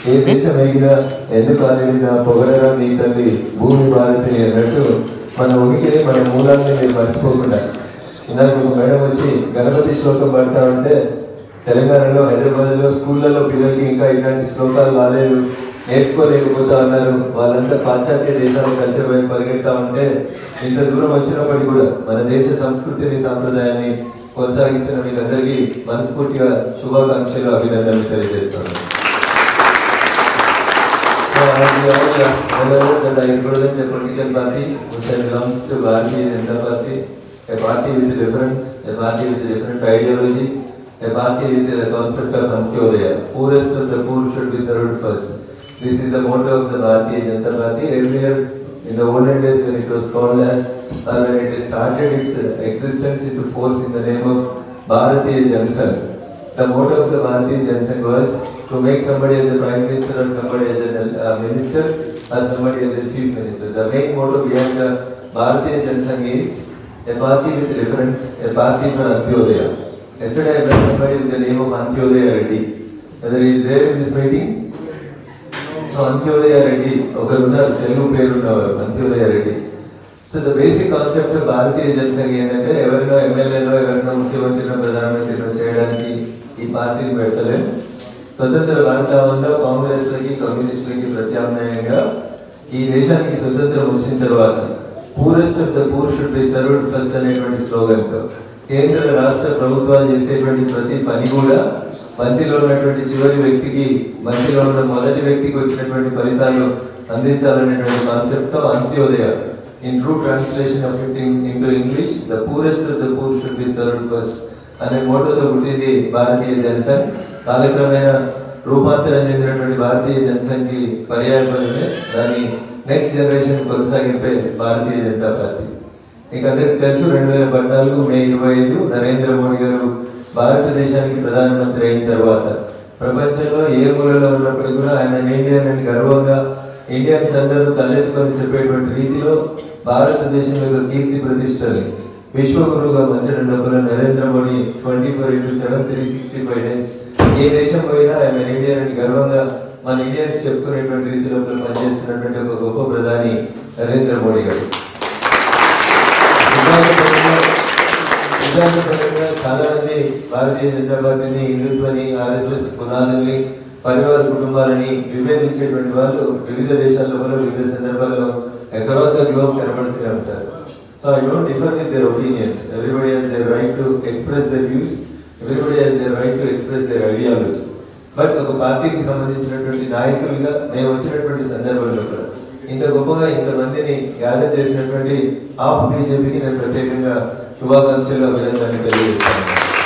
ఏ దేశం ఎగినా ఎందుకు కాలేడినా పొగడరా నీ తల్లి భూమి భారతిని అన్నట్టు మన ఉనికిని మన మూలాన్ని మీరు మర్చిపోకుండా ఇందాక ఒక మేడం వచ్చి గణపతి శ్లోకం పడతా ఉంటే తెలంగాణలో హైదరాబాద్లో స్కూళ్ళలో పిల్లలకి ఇంకా ఇలాంటి శ్లోకాలు రాలేదు నేర్చుకోలేకపోతా ఉన్నారు వాళ్ళంతా పాశ్చాత్య దేశాల కల్చర్ వైపు పరిగెడతా ఉంటే ఇంత దూరం వచ్చినప్పటికీ కూడా మన దేశ సంస్కృతిని సాంప్రదాయాన్ని కొనసాగిస్తున్న మీకందరికీ మనస్ఫూర్తిగా శుభాకాంక్షలు అభినందనలు తెలియజేస్తాను So as we all are aware that I represent a political party which belongs to Bharatiya Janata Party, a party with difference, a party with different ideology, a party with the concept of Antyodaya. Poorest of the poor should be served first. This is the motto of the Bharatiya Janata Party. Earlier, in the olden days when it was called as, or when it started its existence into force in the name of Bharatiya Jansan, the motto of the Bharatiya Jansan was to make somebody as a prime minister or somebody as a uh, minister or somebody as a chief minister. The main motto behind the Bharatiya Jansan is a party with reference, a party for Antyodaya. Yesterday I met somebody with the name of Antyodaya Reddy. Whether he is there in this meeting? So Antyodaya Reddy ఒకరు ఉన్నారు తెలుగు పేరు ఉన్నవారు Antyodaya Reddy so the basic concept Bharatiya Jana Sangha ఏంటంటే ఎవరినో ఎమ్మెల్యేలో ఎవరినో ముఖ్యమంత్రినో ప్రధానమంత్రినో చేయడానికి ఈ పార్టీని పెడతలేం స్వతంత్ర భారతంలో కాంగ్రెస్లకి కమ్యూనిస్టులకి ప్రత్యామ్నాయంగా ఈ దేశానికి స్వతంత్రం వచ్చిన తర్వాత purest of the poor should be served first అనేటువంటి స్లోగన్తో కేంద్ర రాష్ట్ర ప్రభుత్వాలు చేసేటువంటి ప్రతి పని కూడా మంత్రిలో ఉన్నటువంటి చివరి వ్యక్తికి మంత్రిలో ఉన్న మొదటి వ్యక్తికి వచ్చినటువంటి ఫలితాలు అందించాలనేటువంటి కాన్సెప్ట్ తో Antyodaya in true translation of it in into English the purest of the poor should be served first అనే మోటోతో పుట్టింది భారతీయ జనసంఘ్ కాలక్రమేణా రూపాంతరం చెందినటువంటి భారతీయ జనసంఘ్కి పర్యాయపడమే దాని నెక్స్ట్ జనరేషన్ కొనసాగింపే భారతీయ జనతా పార్టీ మీకు అందరికి తెలుసు రెండు వేల పద్నాలుగు మే ఇరవై ఐదు నరేంద్ర మోడీ గారు భారతదేశానికి ప్రధానమంత్రి అయిన తర్వాత ప్రపంచంలో ఏ మూలలో ఉన్నప్పటికీ కూడా ఆయన ఇండియన్ అని గర్వంగా ఇండియన్స్ అందరూ తలెత్తుకొని చెప్పేటువంటి రీతిలో భారతదేశం యొక్క కీర్తి ప్రతిష్టల్ని విశ్వగురువుగా మంచడం డబ్బుల Narendra Modi twenty four into seven three sixty five days ఏ దేశం పోయినా ఆయన ఇండియన్ అని గర్వంగా మన ఇండియన్స్ చెప్పుకునేటువంటి రీతిలో పనిచేస్తున్నటువంటి ఒక గొప్ప ప్రధాని నరేంద్ర మోడీ గారు సిద్ధాంతపరంగా చాలా మంది భారతీయ జనతా పార్టీని హిందుత్వని ఆర్ఎస్ఎస్ పునాదుల్ని పరివార కుటుంబాలని విభేదించేటువంటి వాళ్ళు వివిధ దేశాల్లో కూడా వివిధ సందర్భాల్లో అక్రాస్ ద గ్లోబ్ కనబడుతూనే ఉంటారు so I don't differ with their opinions everybody has their right to express their views everybody has their right to express their ideology but ఒక పార్టీకి సంబంధించినటువంటి నాయకులుగా మేము వచ్చినటువంటి సందర్భంలో కూడా ఇంత గొప్పగా ఇంతమందిని గ్యాదర్ చేసినటువంటి ఆప్ బీజేపీకి నేను ప్రత్యేకంగా శుభాకాంక్షలు అభినందనలు తెలియజేస్తాను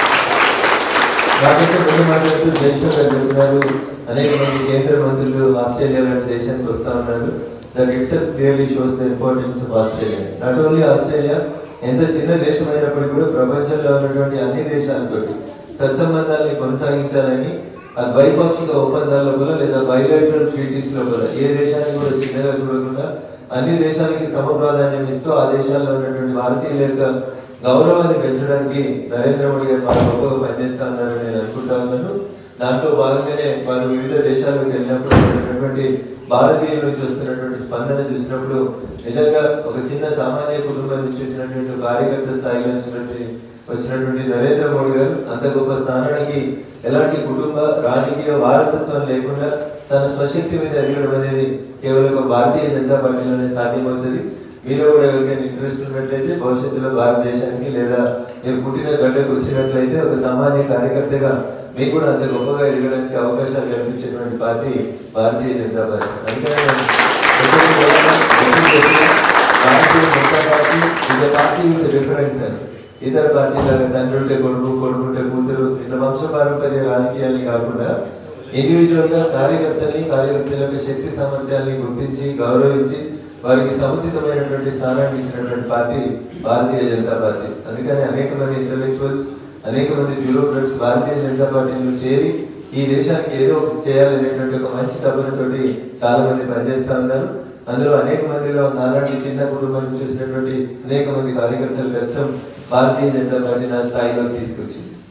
కాబట్టి ముందు మాట్లాడుతూ జైషో గారు చెప్తున్నారు అనేక మంది కేంద్ర మంత్రులు ఆస్ట్రేలియా లాంటి దేశానికి వస్తా ఉన్నారు that it's clearly shows the importance of Australia not only Australia ఎంత చిన్న దేశం అయినప్పటికీ కూడా ప్రపంచంలో ఉన్నటువంటి అన్ని దేశాలతో సత్సంబంధాన్ని కొనసాగించాలని ఆ ద్వైపాక్షిక ఒప్పందాల్లో కూడా లేదా బయోలైటరల్ ట్రీటీస్ లో కూడా ఏ దేశానికి కూడా చిన్నగా చూడకుండా అన్ని దేశాలకి సమ ప్రాధాన్యం ఇస్తూ ఆ దేశాల్లో ఉన్నటువంటి భారతీయుల యొక్క గౌరవాన్ని పెంచడానికి నరేంద్ర మోడీ గారు బాగా గొప్పగా పనిచేస్తా ఉన్నారని నేను అనుకుంటా ఉన్నాను దాంట్లో భాగంగానే వారు వివిధ దేశాలకు వెళ్ళినప్పుడు ఉన్నటువంటి భారతీయుల నుంచి వస్తున్నటువంటి స్పందన చూసినప్పుడు నిజంగా ఒక చిన్న సామాన్య కుటుంబం నుంచి వచ్చినటువంటి ఒక కార్యకర్త స్థాయిలో వచ్చినటువంటి వచ్చినటువంటి నరేంద్ర మోడీ గారు అంత గొప్ప స్థానానికి ఎలాంటి కుటుంబ రాజకీయ వారసత్వం లేకుండా తన స్వశక్తి మీద ఎదగడం అనేది కేవలం ఒక భారతీయ జనతా పార్టీలోనే సాధ్యమవుతుంది మీరు కూడా ఎవరికైనా ఇంట్రెస్ట్ ఉన్నట్లయితే భవిష్యత్తులో భారతదేశానికి లేదా మీరు పుట్టిన గడ్డకు వచ్చినట్లయితే ఒక సామాన్య కార్యకర్తగా మీకు కూడా అంత గొప్పగా ఎదగడానికి అవకాశాలు కల్పించేటువంటి పార్టీ భారతీయ జనతా పార్టీ అందుకనే నేను ఎప్పటికీ కూడా ఎప్పుడు చెప్పినా Bharatiya Janata party is a party with a difference అని ఇతర పార్టీలాగా తండ్రి ఉంటే కొడుకు కొడుకు ఉంటే కూతురు ఇట్లా వంశపారంపర్య రాజకీయాలు కాకుండా ఇండివిజువల్ గా కార్యకర్తల్ని కార్యకర్తల యొక్క శక్తి సామర్థ్యాన్ని గుర్తించి గౌరవించి వారికి సముచితమైనటువంటి స్థానాన్ని ఇచ్చినటువంటి పార్టీ భారతీయ జనతా పార్టీ అందుకని అనేక మంది ఇంటలెక్చువల్స్ అనేక మంది బ్యూరోక్రాట్స్ భారతీయ జనతా పార్టీలో చేరి ఈ దేశానికి ఏదో ఒకటి చేయాలనేటువంటి ఒక మంచి తపనతోటి చాలా మంది పనిచేస్తా ఉన్నారు అందులో అనేక మందిలో నాలాంటి చిన్న కుటుంబం నుంచి వచ్చినటువంటి అనేక మంది కార్యకర్తల కష్టం భారతీయ జనతా పార్టీ నా స్థాయిలో తీసుకొచ్చింది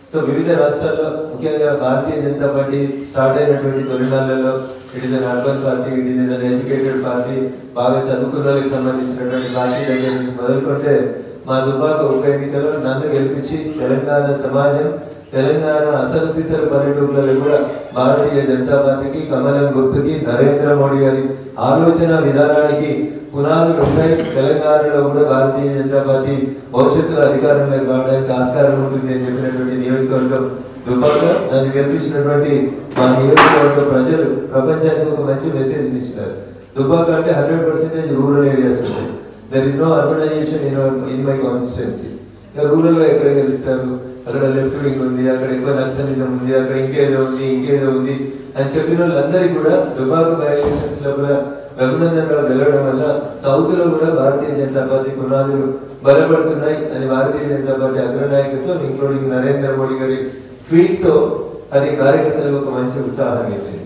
సో వివిధ రాష్ట్రాల్లో ముఖ్యంగా భారతీయ జనతా పార్టీ స్టార్ట్ అయినటువంటి తొలినాళ్లలో it is an urban party it is an educated party బాగా చదువుకున్న వాళ్ళకి సంబంధించినటువంటి పార్టీ దగ్గర నుంచి మొదలుకుంటే మా దుబ్బాక ఉప ఎన్నికలో నన్ను గెలిపించి తెలంగాణ సమాజం తెలంగాణ అసలు సిసలు పల్లెటూర్లలో కూడా భారతీయ జనతా పార్టీకి కమలం గుర్తుకి నరేంద్ర మోడీ గారి ఆలోచన విధానానికి పునాదులు ఉన్నాయి తెలంగాణలో కూడా భారతీయ జనతా పార్టీ భవిష్యత్తులో అధికారంలోకి రావడానికి ఆస్కారం ఉంటుంది అని చెప్పినటువంటి నియోజకవర్గం దుబ్బాక నన్ను గెలిపించినటువంటి మా నియోజకవర్గ ప్రజలు ప్రపంచానికి ఒక మంచి మెసేజ్ ఇచ్చినారు దుబ్బాక అంటే హండ్రెడ్ పర్సెంటేజ్ రూరల్ ఏరియాస్ ఉంటాయి there is no urbanization in in my constituency ఇక రూరల్ లో ఎక్కడ గెలుస్తారు అక్కడ లెఫ్ట్ వింగ్ ఉంది అక్కడ ఎక్కువ నక్సలిజం ఉంది అక్కడ ఇంకేదో ఉంది ఇంకేదో ఉంది అని చెప్పిన వాళ్ళందరికీ కూడా దుబాక బై ఎలక్షన్స్ లో కూడా రఘునందన్ రావు గెలవడం వల్ల సౌత్ లో కూడా భారతీయ జనతా పార్టీ పునాదులు బలపడుతున్నాయి అని భారతీయ జనతా పార్టీ అగ్రనాయకత్వం ఇంక్లూడింగ్ నరేంద్ర మోడీ గారి ట్వీట్ తో అది కార్యకర్తలకు ఒక మంచి ఉత్సాహాన్ని ఇచ్చింది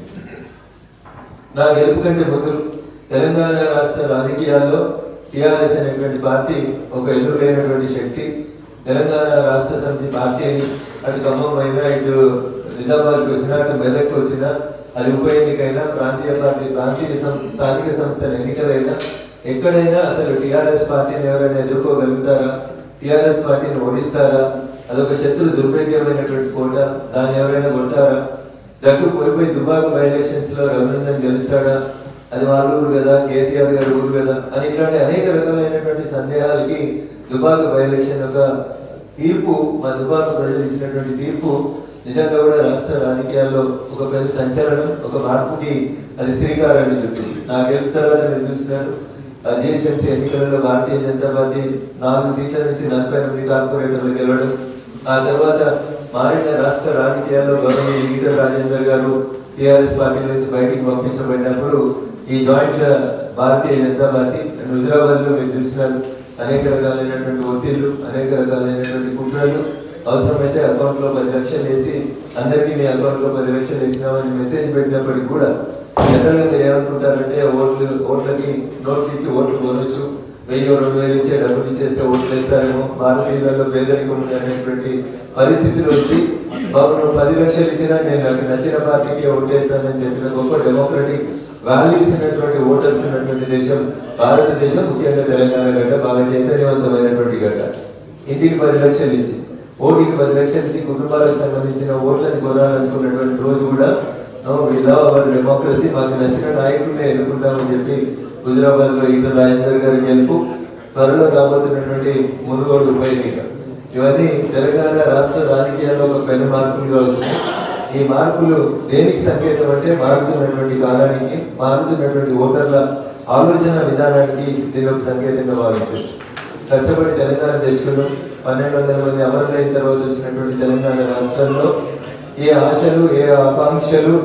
నా గెలుపు కంటే ముందు తెలంగాణ రాష్ట్ర రాజకీయాల్లో టిఆర్ఎస్ అనేటువంటి పార్టీ ఒక ఎదురులేనటువంటి శక్తి తెలంగాణ రాష్ట్ర సమితి పార్టీని అటు ఖమ్మం అయినా ఇటు నిజామాబాద్కి వచ్చినా అటు మెదక్కి వచ్చినా అది ఉప ఎన్నికైనా ప్రాంతీయ పార్టీ ప్రాంతీయ సంస్థ స్థానిక సంస్థల ఎన్నికలైనా ఎక్కడైనా అసలు టిఆర్ఎస్ పార్టీని ఎవరైనా ఎదుర్కోగలుగుతారా టిఆర్ఎస్ పార్టీని ఓడిస్తారా అదొక శత్రు దుర్భేద్యమైనటువంటి కోట దాన్ని ఎవరైనా కొడతారా దట్టు పోయి పోయి దుబాక్ బై ఎలక్షన్స్ లో రఘునందన్ గెలుస్తాడా అది వాళ్ళ ఊరు కదా కేసీఆర్ గారి ఊరు కదా అని ఇట్లాంటి అనేక రకాలైనటువంటి సందేహాలకి దుబాక్ బై ఎలక్షన్ యొక్క తీర్పు మా దుబాక్ ప్రజలు ఇచ్చినటువంటి తీర్పు నిజంగా కూడా రాష్ట్ర రాజకీయాల్లో ఒక పెద్ద సంచలనం ఒక మార్పుకి అది శ్రీకారాన్ని చుట్టింది నా గెలుపు తర్వాత మీరు చూసినారు జిహెచ్ఎంసీ ఎన్నికలలో భారతీయ జనతా పార్టీ నాలుగు సీట్ల నుంచి నలభై ఎనిమిది కార్పొరేటర్లు గెలవడం ఆ తర్వాత మారిన రాష్ట్ర రాజకీయాల్లో గవర్నర్ ఈటల రాజేందర్ గారు టిఆర్ఎస్ పార్టీ నుంచి బయటికి పంపించబడినప్పుడు ఈ joint Bharatiya Janata party and Huzurabad లో మీరు చూసినారు అనేక రకాలైనటువంటి ఒత్తిళ్లు అనేక రకాలైనటువంటి కుట్రలు అవసరమైతే అకౌంట్ లో పది లక్షలు వేసి అందరికీ మీ అకౌంట్ లో పది లక్షలు వేసినామని మెసేజ్ పెట్టినప్పటికీ కూడా జనరల్ గా మీరు ఏమనుకుంటారంటే ఓట్లు ఓట్లకి నోట్లు ఇచ్చి ఓట్లు కొనొచ్చు వెయ్యి రెండు వేలు ఇచ్చే డబ్బులు ఇచ్చేస్తే ఓట్లు వేస్తారేమో భారతీయులలో పేదరికం ఉంది అనేటువంటి పరిస్థితులు వచ్చి బాబు నువ్వు పది లక్షలు ఇచ్చినా నేను నాకు నచ్చిన పార్టీకి ఓటేస్తానని చెప్పిన గొప్ప డెమోక్రటిక్ వాల్యూస్ ఉన్నటువంటి ఓటర్స్ ఉన్నటువంటి దేశం భారతదేశం ముఖ్యంగా తెలంగాణ గడ్డ బాగా చైతన్యవంతమైనటువంటి గడ్డ ఇంటికి పది లక్షలు ఇచ్చి ఓటికి పది లక్షలు ఇచ్చి కుటుంబాలకు సంబంధించిన ఓట్లను కొనాలనుకున్నటువంటి రోజు కూడా అవర్ డెమోక్రసీ మాకు నచ్చిన నాయకుడిని ఎన్నుకుంటామని చెప్పి హుజరాబాద్ లో ఈటల రాజేందర్ గారి గెలుపు త్వరలో రాబోతున్నటువంటి మునుగోడు ఉప ఎన్నిక ఇవన్నీ తెలంగాణ రాష్ట్ర రాజకీయాల్లో ఒక పెను మార్పులుగా వచ్చినాయి ఈ మార్పులు దేనికి సంకేతం అంటే మారుతున్నటువంటి కాలానికి మారుతున్నటువంటి ఓటర్ల ఆలోచన విధానానికి దీని ఒక సంకేతంగా భావించవచ్చు కష్టపడి తెలంగాణ తెచ్చుకున్నాం పన్నెండు వందల మంది అమరులైన తర్వాత వచ్చినటువంటి తెలంగాణ రాష్ట్రంలో ఏ ఆశలు ఏ ఆకాంక్షలు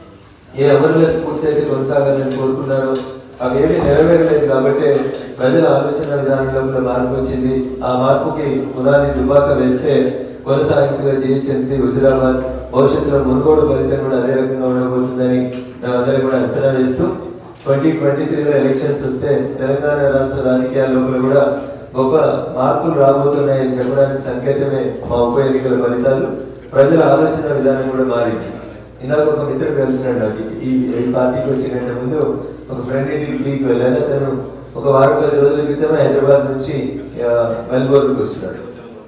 ఏ అమరుల స్ఫూర్తి అయితే కొనసాగాలని కోరుకున్నారో అవేమీ నెరవేరలేదు కాబట్టి ప్రజల ఆలోచన విధానంలో కూడా మార్పు వచ్చింది ఆ మార్పుకి పునాది దుబాక వేస్తే కొనసాగింపుగా జిహెచ్ఎంసీ హుజరాబాద్ భవిష్యత్తులో మునుగోడు ఫలితం కూడా అదే రకంగా ఉండబోతుందని మేమందరం కూడా అంచనా వేస్తూ ట్వంటీ ట్వంటీ త్రీలో ఎలక్షన్స్ వస్తే తెలంగాణ రాష్ట్ర రాజకీయాల లోపల కూడా గొప్ప మార్పులు రాబోతున్నాయని చెప్పడానికి సంకేతమే మా ఉప ఎన్నికల ఫలితాలు ప్రజల ఆలోచన విధానం కూడా మారింది ఇందాక ఒక మిత్రుడు కలిసినాడు నాకు ఈ ఈ పార్టీకి వచ్చిన ముందు ఒక ఫ్రెండ్ ఇంటికి వెళ్ళాను అతను ఒక వారం పది రోజుల క్రితమే హైదరాబాద్ నుంచి మెల్బోర్న్కి వచ్చినాడు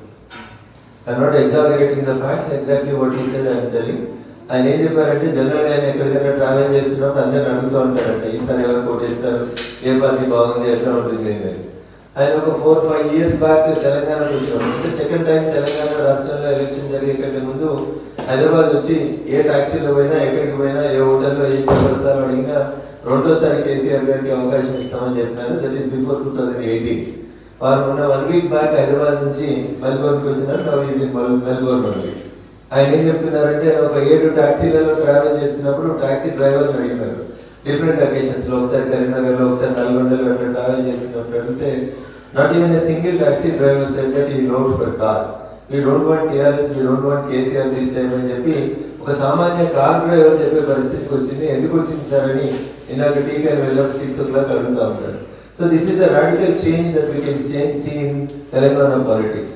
I not exaggerating the facts exactly what he said I'm telling ఆయన ఏం చెప్పారంటే జనరల్ ఆయన ఎక్కడికైనా ట్రావెల్ చేస్తున్నప్పుడు అందరిని అడుగుతూ ఉంటారంట ఈసారి ఎవరు కోటేస్తారు ఏ పార్టీ బాగుంది ఎట్లా ఉంటుంది అని ఆయన ఒక ఫోర్ ఫైవ్ ఇయర్స్ బ్యాక్ తెలంగాణకు వచ్చాడు అంటే సెకండ్ టైం తెలంగాణ రాష్ట్రంలో ఎలక్షన్ జరిగే కంటే ముందు హైదరాబాద్ వచ్చి ఏ టాక్సీలో పోయినా ఎక్కడికి పోయినా ఏ హోటల్లో ఏ వస్తారో అడిగినా రెండోసారి కేసీఆర్ గారికి అవకాశం ఇస్తామని చెప్పినారు that is before two thousand eighteen వారు మొన్న వన్ వీక్ బ్యాక్ హైదరాబాద్ నుంచి మెల్బోర్న్కి వచ్చినారు now is in Melbourne only ఆయన ఏం చెప్తున్నారంటే ఒక ఏడు టాక్సీలలో ట్రావెల్ చేస్తున్నప్పుడు టాక్సీ డ్రైవర్ అడిగినారు డిఫరెంట్ అకేషన్స్ లో ఒకసారి కరీంనగర్ లో ఒకసారి నల్గొండలో అట్లా ట్రావెల్ చేస్తున్నప్పుడు అడిగితే not even single taxi driver said that he road for car we don't want TRS we don't want KCR this time అని చెప్పి ఒక సామాన్య కార్ డ్రైవర్ చెప్పే పరిస్థితికి వచ్చింది ఎందుకు వచ్చింది సార్ అని ఇందాక టీకా వెళ్ళినప్పుడు సిక్స్ ఓ క్లాక్ అడుగుతా ఉంటారు so this is the radical change that we can see in Telangana politics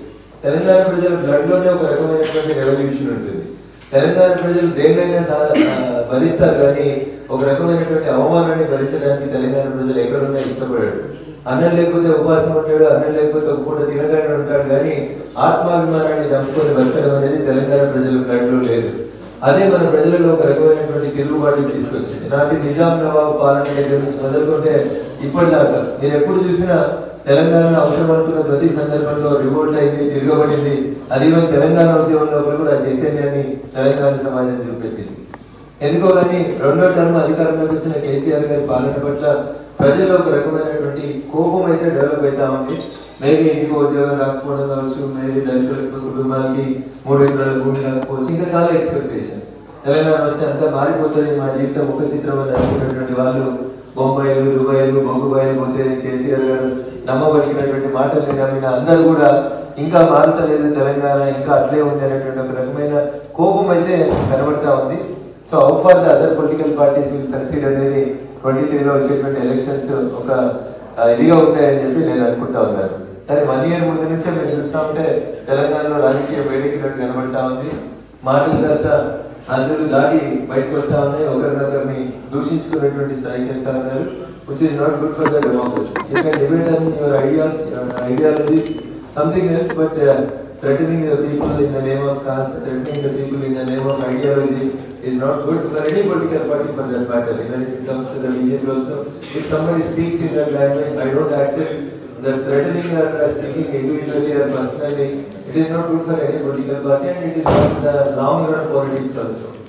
Telangana ప్రజల బ్లడ్ లోనే ఒక రకమైనటువంటి రెవల్యూషన్ ఉంటుంది తెలంగాణ ప్రజలు దేన్నైనా సా- ఆ, భరిస్తారు కానీ ఒక రకమైనటువంటి అవమానాన్ని భరించడానికి తెలంగాణ ప్రజలు ఎక్కడున్నా ఇష్టపడాడు అన్నం లేకపోతే ఉపవాసం ఉంటాడు అన్నం లేకపోతే ఒక పూట తినగానే ఉంటాడు కానీ ఆత్మాభిమానాన్ని చంపుకొని బతకడం అనేది తెలంగాణ ప్రజల బ్లడ్ లో లేదు అదే మన ప్రజలలో ఒక రకమైనటువంటి తిరుగుబాటు తీసుకొచ్చింది నాటి నిజాం నవాబ్ పాలన దగ్గర నుంచి మొదలుకుంటే ఇప్పటిదాకా మీరు ఎప్పుడు చూసినా తెలంగాణ అవసరం అనుకున్న ప్రతి సందర్భంలో రివోల్ట్ అయింది తిరగబడింది అది మన తెలంగాణ ఉద్యమంలో కూడా ఆ చైతన్యాన్ని తెలంగాణ సమాజం చూపెట్టింది ఎందుకో కానీ రెండో టర్మ్ అధికారంలోకి వచ్చిన కేసీఆర్ గారి పాలన పట్ల ప్రజల్లో ఒక రకమైనటువంటి కోపం అయితే డెవలప్ అవుతా ఉంది మేబీ ఇంటికి ఉద్యోగం రాకపోవడం కావచ్చు మేబీ దళిత కుటుంబానికి మూడు ఎకరాల భూమి రాకపోవచ్చు ఇంకా చాలా ఎక్స్పెక్టేషన్స్ తెలంగాణ వస్తే అంతా మారిపోతుంది మా జీవితం ఒక చిత్రం అని అనుకున్నటువంటి వాళ్ళు బొంబాయిలు దుబాయ్లు బొంబాయిలు పోతే కేసీఆర్ గారు నమ్మబలికినటువంటి మాటల్ని నమ్మిన అందరూ కూడా ఇంకా మారుతలేదు తెలంగాణ ఇంకా అట్లే ఉంది అనేటువంటి ఒక రకమైన కోపం అయితే కనబడతా ఉంది so how far the other political parties will succeed అనేది ట్వంటీ త్రీలో వచ్చేటువంటి ఎలక్షన్స్ ఒక ఆ, ఇదిగా ఉంటాయని చెప్పి నేను అనుకుంటా ఉన్నాను కానీ వన్ ఇయర్ ముందు నుంచే మేము చూస్తా ఉంటే తెలంగాణలో రాజకీయ వేడికినట్టు కనబడతా ఉంది మాటలు కాస్త అందరూ దాటి బయటకు వస్తా ఉన్నాయి ఒకరినొకరిని దూషించుకునేటువంటి స్థాయికి వెళ్తా ఉన్నారు which is not good for the democracy you can debate on your ideas ideologies something else but threatening the people in the name of caste, threatening the people in the name of ideology is not good for any political party for that matter. Even if it comes to the BJP also, if somebody speaks in that language, I don't accept the threatening or uh, speaking individually or personally. It is not good for any political party and it is not the long run politics also.